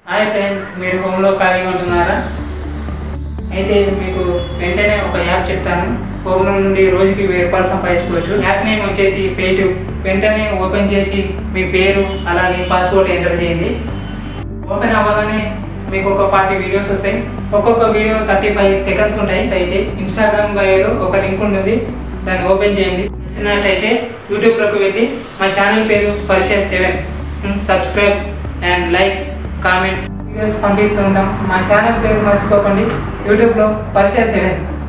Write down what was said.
hi friends మీరు హోమ్లో ఖాళీగా ఉంటున్నారా అయితే మీకు వెంటనే ఒక యాప్ చెప్తాను హోమ్లో నుండి రోజుకి వెయ్యి రూపాయలు సంపాదించుకోవచ్చు యాప్ నేమ్ వచ్చేసి పేటు వెంటనే ఓపెన్ చేసి మీ పేరు అలాగే పాస్పోర్ట్ ఎంటర్ చేయండి ఓపెన్ అవ్వగానే మీకు ఒక ఫార్టీ వీడియోస్ వస్తాయి ఒక్కొక్క వీడియో థర్టీ ఫైవ్ సెకండ్స్ ఉంటాయి అయితే ఇన్స్టాగ్రామ్ బయోలో ఒక లింక్ ఉంటుంది దాన్ని ఓపెన్ చేయండి నచ్చినట్లయితే యూట్యూబ్లోకి వెళ్ళి మా ఛానల్ పేరు Parishad seven subscribe and like comment videos పంపిస్తూ ఉంటాం మా ఛానల్ పేరు మర్చిపోకండి యూట్యూబ్లో పరిషత్ సెవెన్